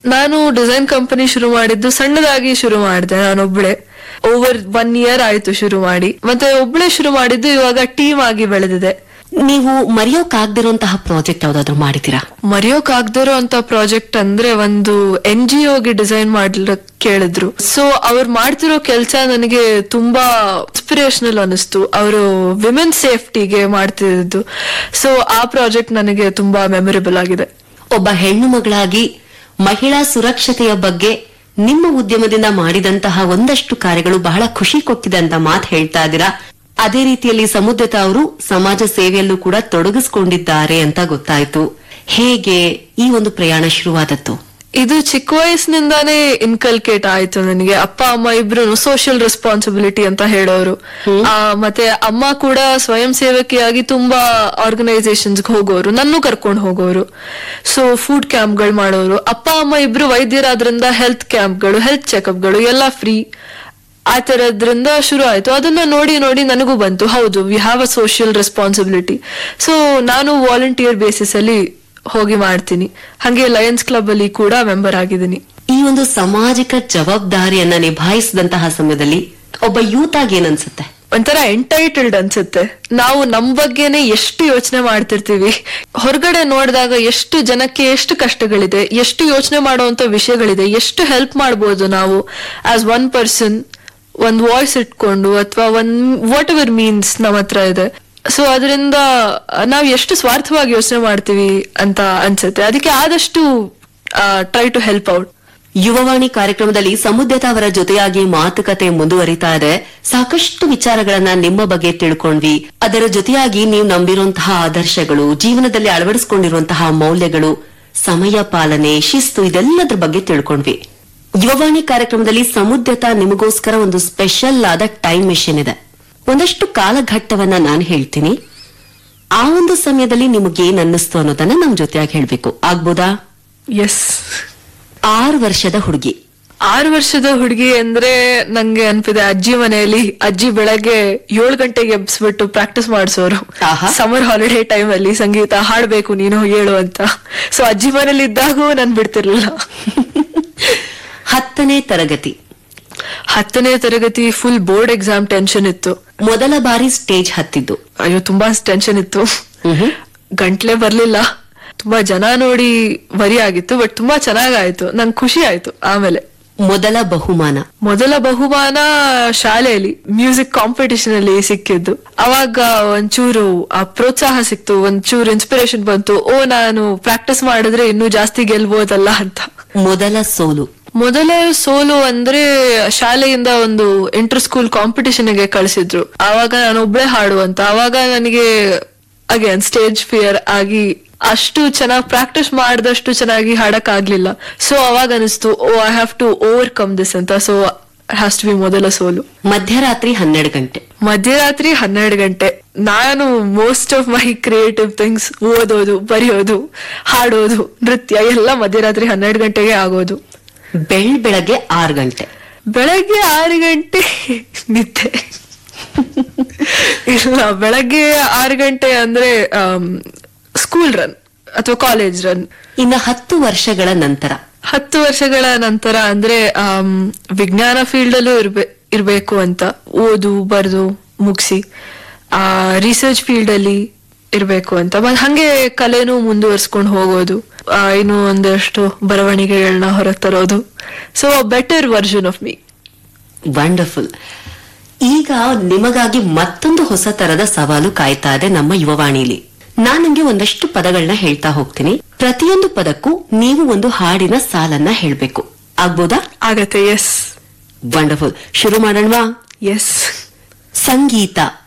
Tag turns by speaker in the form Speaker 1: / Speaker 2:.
Speaker 1: ನಾನು design company ಶುರು ಮಾಡಿದ್ದು ಸಣ್ಣದಾಗಿ ಶುರು ಮಾಡಿದೆ ನಾನೊಬ್ಳೆ ಓವರ್ ಒನ್ ಇಯರ್ ಆಯ್ತು ಶುರು ಮಾಡಿ ಮತ್ತೆ ಒಬ್ಳೆ ಶುರು ಮಾಡಿದ್ದು ಇವಾಗ ಟೀಮ್ ಆಗಿ ಬೆಳೆದಿದೆ
Speaker 2: ನೀವು ಮರೆಯೋಕಾಗ್ದಿರೋಂತಹ ಪ್ರಾಜೆಕ್ಟ್ ಯಾವ್ದಾದ್ರು ಮಾಡಿದ್ದೀರಾ
Speaker 1: ಮರೆಯೋಕಾಗ್ದಿರೋ ಅಂತ ಪ್ರಾಜೆಕ್ಟ್ ಅಂದ್ರೆ ಒಂದು ಎನ್ ಜಿ ಒಗೆ ಡಿಸೈನ್ ಮಾಡ್ಲಿಕ್ ಕೇಳಿದ್ರು ಸೊ ಅವ್ರು ಮಾಡ್ತಿರೋ ಕೆಲಸ ನನಗೆ ತುಂಬಾ ಇನ್ಸ್ಪಿರೇಷನಲ್ ಅನಿಸ್ತು ಅವರು ವಿಮೆನ್ ಸೇಫ್ಟಿಗೆ ಮಾಡ್ತಿದ್ದು ಸೊ ಆ ಪ್ರಾಜೆಕ್ಟ್ ನನಗೆ ತುಂಬಾ ಮೆಮೊರೇಬಲ್ ಆಗಿದೆ
Speaker 2: ಒಬ್ಬ ಹೆಣ್ಣು ಮಗಳಾಗಿ ಮಹಿಳಾ ಸುರಕ್ಷತೆಯ ಬಗ್ಗೆ ನಿಮ್ಮ ಉದ್ಯಮದಿಂದ ಮಾಡಿದಂತಹ ಒಂದಷ್ಟು ಕಾರ್ಯಗಳು ಬಹಳ ಖುಷಿ ಕೊಟ್ಟಿದೆ ಅಂತ ಮಾತು ಹೇಳ್ತಾ ಇದ್ದೀರಾ ಅದೇ ರೀತಿಯಲ್ಲಿ ಸಮುದ್ರತ ಅವರು ಸಮಾಜ ಸೇವೆಯಲ್ಲೂ ಕೂಡ ತೊಡಗಿಸಿಕೊಂಡಿದ್ದಾರೆ ಅಂತ ಗೊತ್ತಾಯ್ತು ಹೇಗೆ ಈ ಒಂದು ಪ್ರಯಾಣ ಶುರುವಾದದ್ದು
Speaker 1: ಇದು ಚಿಕ್ಕ ವಯಸ್ಸಿನಿಂದಾನೇ ಇನ್ಕಲ್ಕೇಟ್ ಆಯ್ತು ನನಗೆ ಅಪ್ಪ ಅಮ್ಮ ಇಬ್ರು ಸೋಷಿಯಲ್ ರೆಸ್ಪಾನ್ಸಿಬಿಲಿಟಿ ಅಂತ ಹೇಳೋರು ಆ, ಮತ್ತೆ ಅಮ್ಮ ಕೂಡ ಸ್ವಯಂ ಸೇವಕಿಯಾಗಿ ತುಂಬಾ ಆರ್ಗನೈಸೇಷನ್ಸ್ ಹೋಗೋರು ನನ್ನೂ ಕರ್ಕೊಂಡು ಹೋಗೋರು ಸೊ ಫುಡ್ ಕ್ಯಾಂಪ್ಗಳು ಮಾಡೋರು ಅಪ್ಪ ಅಮ್ಮ ಇಬ್ರು ವೈದ್ಯರಾದ್ರಿಂದ ಹೆಲ್ತ್ ಕ್ಯಾಂಪ್ಗಳು ಹೆಲ್ತ್ ಚೆಕಪ್ಗಳು ಎಲ್ಲ ಫ್ರೀ ಆ ತರದ್ರಿಂದ ಶುರು ಆಯ್ತು ಅದನ್ನ ನೋಡಿ ನೋಡಿ ನನಗೂ ಬಂತು ಹೌದು we have a social responsibility so ನಾನು ವಾಲಂಟಿಯರ್ ಬೇಸಿಸ್ ಅಲ್ಲಿ ಹೋಗಿ ಮಾಡ್ತೀನಿ ಹಾಗೆ ಲಯನ್ಸ್ ಕ್ಲಬ್ ಅಲ್ಲಿ ಕೂಡ ಮೆಂಬರ್ ಆಗಿದ್ದೀನಿ
Speaker 2: ಈ ಒಂದು ಸಾಮಾಜಿಕ ಜವಾಬ್ದಾರಿಯನ್ನ ನಿಭಾಯಿಸಿದಂತಹ ಸಮಯದಲ್ಲಿ ಒಬ್ಬ ಯೂತ್ ಆಗಿ ಏನನ್ಸುತ್ತೆ
Speaker 1: ಒಂಥರ ಎಂಟೈಟಲ್ಡ್ ಅನ್ಸುತ್ತೆ ನಾವು ನಮ್ ಬಗ್ಗೆನೆ ಎಷ್ಟು ಯೋಚನೆ ಮಾಡ್ತಿರ್ತೀವಿ ಹೊರಗಡೆ ನೋಡಿದಾಗ ಎಷ್ಟು ಜನಕ್ಕೆ ಎಷ್ಟು ಕಷ್ಟಗಳಿದೆ ಎಷ್ಟು ಯೋಚನೆ ಮಾಡುವಂತ ವಿಷಯಗಳಿದೆ ಎಷ್ಟು ಹೆಲ್ಪ್ ಮಾಡ್ಬೋದು ನಾವು ಆಸ್ ಒನ್ ಪರ್ಸನ್ ಒಂದ್ ವಾಯ್ಸ್ ಇಟ್ಕೊಂಡು ಅಥವಾ ಒಂದ್ ವಾಟ್ ಎವರ್ ಮೀನ್ಸ್ ನಮ್ಮ ಹತ್ರ ಇದೆ ಸೊ ಅದರಿಂದ ನಾವ್ ಎಷ್ಟು ಸ್ವಾರ್ಥವಾಗಿ ಯೋಚನೆ ಮಾಡ್ತೀವಿ ಅಂತ ಅನ್ಸುತ್ತೆ ಅದಕ್ಕೆ ಆದಷ್ಟು try to help out
Speaker 2: Yuvavani ಕಾರ್ಯಕ್ರಮದಲ್ಲಿ ಸಮುದ್ರತ ಅವರ ಜೊತೆಯಾಗಿ ಮಾತುಕತೆ ಮುಂದುವರಿತಾ ಇದೆ ಸಾಕಷ್ಟು ವಿಚಾರಗಳನ್ನ ನಿಮ್ಮ ಬಗ್ಗೆ ತಿಳ್ಕೊಂಡ್ವಿ ಅದರ ಜೊತೆಯಾಗಿ ನೀವು ನಂಬಿರುವಂತಹ ಆದರ್ಶಗಳು ಜೀವನದಲ್ಲಿ ಅಳವಡಿಸಿಕೊಂಡಿರುವಂತಹ ಮೌಲ್ಯಗಳು ಸಮಯ ಪಾಲನೆ ಶಿಸ್ತು ಇದೆಲ್ಲದ್ರ ಬಗ್ಗೆ ತಿಳ್ಕೊಂಡ್ವಿ ಯುವವಾಣಿ ಕಾರ್ಯಕ್ರಮದಲ್ಲಿ ಸಮುದ್ರತ ನಿಮಗೋಸ್ಕರ ಒಂದು ಸ್ಪೆಷಲ್ ಆದ ಟೈಮ್ ಮಿಷನ್ ಇದೆ ಒಂದಷ್ಟು ಕಾಲಘಟ್ಟವನ್ನ ನಾನು ಹೇಳ್ತೀನಿ ಆ ಒಂದು ಸಮಯದಲ್ಲಿ ನಿಮಗೇನ್ ಅನ್ನಿಸ್ತು ಅನ್ನೋದನ್ನ ನಮ್ ಜೊತೆಯಾಗಿ ಹೇಳ್ಬೇಕು ಆಗ್ಬೋದಾ
Speaker 1: ಎಸ್
Speaker 2: ಆರು ವರ್ಷದ ಹುಡುಗಿ
Speaker 1: ಆರು ವರ್ಷದ ಹುಡುಗಿ ಅಂದ್ರೆ ನಂಗೆ ಅನ್ಪಿದೆ ಅಜ್ಜಿ ಮನೆಯಲ್ಲಿ ಅಜ್ಜಿ ಬೆಳಗ್ಗೆ ಏಳು ಗಂಟೆಗೆ ಎಬ್ಸ್ಬಿಟ್ಟು ಪ್ರಾಕ್ಟೀಸ್ ಮಾಡಿಸೋರು
Speaker 2: ಆಹಾ.
Speaker 1: ಸಮರ್ ಹಾಲಿಡೇ ಟೈಮ್ ಅಲ್ಲಿ ಸಂಗೀತ ಹಾಡ್ಬೇಕು ನೀನು ಹೇಳು ಅಂತ ಸೊ ಅಜ್ಜಿ ಮನೇಲಿ ಇದ್ದಾಗೂ ನನ್ ಬಿಡ್ತಿರ್ಲಿಲ್ಲ
Speaker 2: ಹತ್ತನೇ ತರಗತಿ
Speaker 1: ಹತ್ತನೇ ತರಗತಿ ಫುಲ್ ಬೋರ್ಡ್ ಎಕ್ಸಾಮ್ ಟೆನ್ಷನ್ ಇತ್ತು
Speaker 2: ಮೊದಲ ಬಾರಿ ಸ್ಟೇಜ್ ಹತ್ತಿದ್ದು
Speaker 1: ಅಯ್ಯೋ ತುಂಬಾ ಟೆನ್ಷನ್ ಇತ್ತು ಗಂಟ್ಲೆ ಬರ್ಲಿಲ್ಲ ತುಂಬಾ ಜನ ನೋಡಿ ವರಿ ಆಗಿತ್ತು ಬಟ್ ತುಂಬಾ ಚೆನ್ನಾಗಾಯ್ತು ನಂಗೆ ಖುಷಿ ಆಯ್ತು ಆಮೇಲೆ
Speaker 2: ಮೊದಲ ಬಹುಮಾನ
Speaker 1: ಮೊದಲ ಬಹುಮಾನ ಶಾಲೆಯಲ್ಲಿ ಮ್ಯೂಸಿಕ್ ಕಾಂಪಿಟಿಷನ್ ಅಲ್ಲಿ ಸಿಕ್ಕಿದ್ದು ಅವಾಗ ಒಂಚೂರು ಆ ಪ್ರೋತ್ಸಾಹ ಸಿಕ್ತು ಒಂಚೂರು ಇನ್ಸ್ಪಿರೇಷನ್ ಬಂತು ಓ ನಾನು ಪ್ರಾಕ್ಟೀಸ್ ಮಾಡಿದ್ರೆ ಇನ್ನೂ ಜಾಸ್ತಿ ಗೆಲ್ಬೋದಲ್ಲ ಅಂತ
Speaker 2: ಮೊದಲ ಸೋಲು
Speaker 1: ಮೊದಲ ಸೋಲು ಅಂದ್ರೆ ಶಾಲೆಯಿಂದ ಒಂದು ಇಂಟರ್ ಸ್ಕೂಲ್ ಕಾಂಪಿಟಿಷನ್ ಗೆ ಕಳಿಸಿದ್ರು ಆವಾಗ ನಾನು ಒಬ್ಳೆ ಹಾಡು ಅಂತ ಆವಾಗ ನನಗೆ ಅಗೇನ್ ಸ್ಟೇಜ್ ಫಿಯರ್ ಆಗಿ ಅಷ್ಟು ಚೆನ್ನಾಗಿ ಪ್ರಾಕ್ಟೀಸ್ ಮಾಡಿದಷ್ಟು ಚೆನ್ನಾಗಿ ಹಾಡಕ್ ಆಗ್ಲಿಲ್ಲ ಸೊ ಅವಾಗ ಅನಿಸ್ತು oh I have to overcome this ಅಂತ ಸೊ ಹ್ಯಾಸ್ ಟು ಬಿ ಮೊದಲ ಸೋಲು
Speaker 2: ಮಧ್ಯರಾತ್ರಿ ಹನ್ನೆರಡು ಗಂಟೆ
Speaker 1: ಮಧ್ಯರಾತ್ರಿ ಹನ್ನೆರಡು ಗಂಟೆ ನಾನು most of my creative things ಓದೋದು ಬರೆಯೋದು ಹಾಡೋದು ನೃತ್ಯ ಎಲ್ಲ ಮಧ್ಯರಾತ್ರಿ ಹನ್ನೆರಡು ಗಂಟೆಗೆ ಆಗೋದು
Speaker 2: ಬೆಳ್ ಬೆಳಗ್ಗೆ ಆರು ಗಂಟೆ
Speaker 1: ಬೆಳಗ್ಗೆ ಆರು ಗಂಟೆ ನಿದ್ದೆ ಇಲ್ಲ ಬೆಳಗ್ಗೆ ಆರು ಗಂಟೆ ಅಂದ್ರೆ ಸ್ಕೂಲ್ ರನ್ ಅಥವಾ ಕಾಲೇಜ್ ರನ್
Speaker 2: ಇನ್ನು ಹತ್ತು ವರ್ಷಗಳ ನಂತರ
Speaker 1: ಹತ್ತು ವರ್ಷಗಳ ನಂತರ ಅಂದ್ರೆ ಆಮ್, ವಿಜ್ಞಾನ ಫೀಲ್ಡ್ ಅಲ್ಲೂ ಇರ್ಬೆ ಇರ್ಬೇಕು ಅಂತ ಓದು ಬರ್ದು ಮುಗಿಸಿ ಆ ರಿಸರ್ಚ್ ಫೀಲ್ಡ್ ಅಲ್ಲಿ ಇರ್ಬೇಕು ಅಂತ ಮತ್ತ್ ಹಂಗೆ ಕಲೆನೂ ಮುಂದುವರ್ಸ್ಕೊಂಡು ಹೋಗೋದು ಆ, ಇನ್ನು ಒಂದಷ್ಟು ಬರವಣಿಗೆಗಳನ್ನ ಹೊರಗೆ ತರೋದು so better version of me
Speaker 2: wonderful ಈಗ ನಿಮಗಾಗಿ ಮತ್ತೊಂದು ಹೊಸ ತರದ ಸವಾಲು ಕಾಯ್ತಾ ಇದೆ ನಮ್ಮ ಯುವವಾಣಿಲಿ ನಾನ್ ನಿಮ್ಗೆ ಒಂದಷ್ಟು ಪದಗಳನ್ನ ಹೇಳ್ತಾ ಹೋಗ್ತೀನಿ ಪ್ರತಿಯೊಂದು ಪದಕ್ಕೂ ನೀವು ಒಂದು ಹಾಡಿನ ಸಾಲನ್ನ ಹೇಳ್ಬೇಕು ಆಗ್ಬೋದಾ
Speaker 1: ಆಗತ್ತೆ ಎಸ್
Speaker 2: ವಂಡರ್ಫುಲ್ ಶುರು ಮಾಡೋಣವಾ
Speaker 1: ಎಸ್
Speaker 2: ಸಂಗೀತ